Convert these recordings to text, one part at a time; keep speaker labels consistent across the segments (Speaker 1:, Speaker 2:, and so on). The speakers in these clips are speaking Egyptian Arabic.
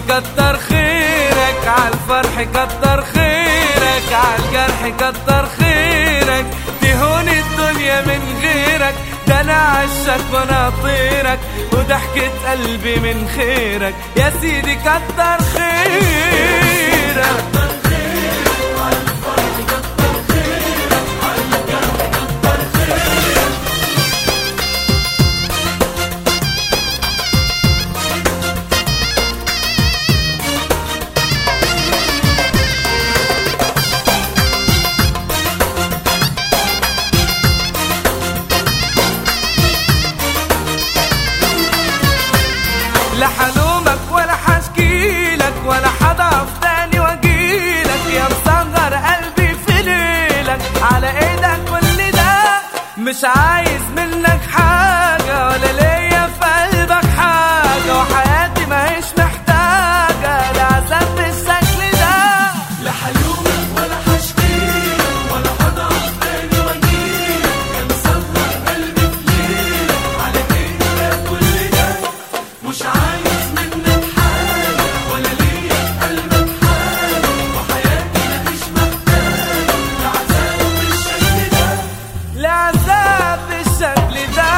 Speaker 1: كتر خيرك عالفرح كتر خيرك عالجرح كتر خيرك تهون الدنيا من غيرك ده انا عشك وانا طيرك وضحكة قلبي من خيرك يا سيدي كتر خيرك لا حلومك ولا حشكيلك ولا حضعف تاني واجيلك يا مصغر قلبي في ليلك على ايدك كل ده مش عايز منك حاجة ولا ليا في قلبك حاجة وحياتي ماهيش محتاجة لعذاب بالشكل ده
Speaker 2: لا حلومك ولا حشكيلك ولا حضعف تاني واجيلك يا مصغر قلبي في ليلك على ايدك كل ده مش عايز منك حاجة ولا ليا في قلبك حاجة وحياتي مفيش محتاجة لعذاب بالشكل ده
Speaker 1: لعذاب بالشكل ده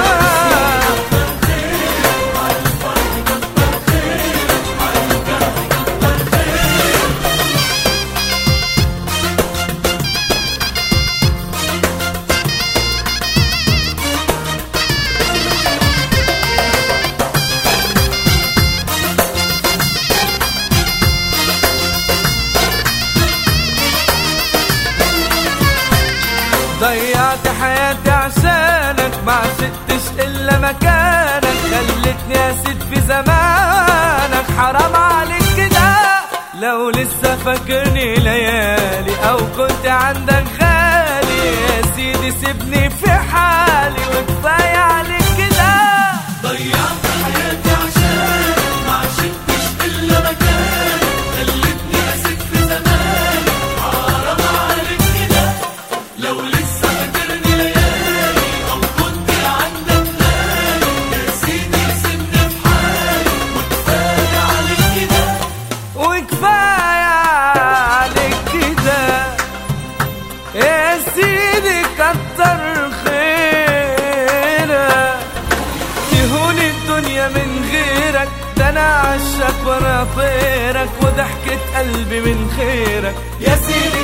Speaker 1: ضيعت حياتي عشانك ما عشقتش الا مكانك خلتني اسد في زمانك حرام عليك كده لو لسه فاكرني ليالي او كنت عندك غالي يا سيدي سيبني في حالي وكفايه عليك كده
Speaker 2: ضيعت حياتي عشانك ما عشقتش الا مكانك خلتني اسد في زمانك حرام عليك كده لو لسه فاكرني ليالي او كنت عندك غالي يا سيدي سيبني في حالي وكفايه عليك كده
Speaker 1: وكفاية عليك كده يا سيدي كتر خيرك تهون الدنيا من غيرك ده انا عشك وانا طيرك وضحكة قلبي من خيرك يا سيدي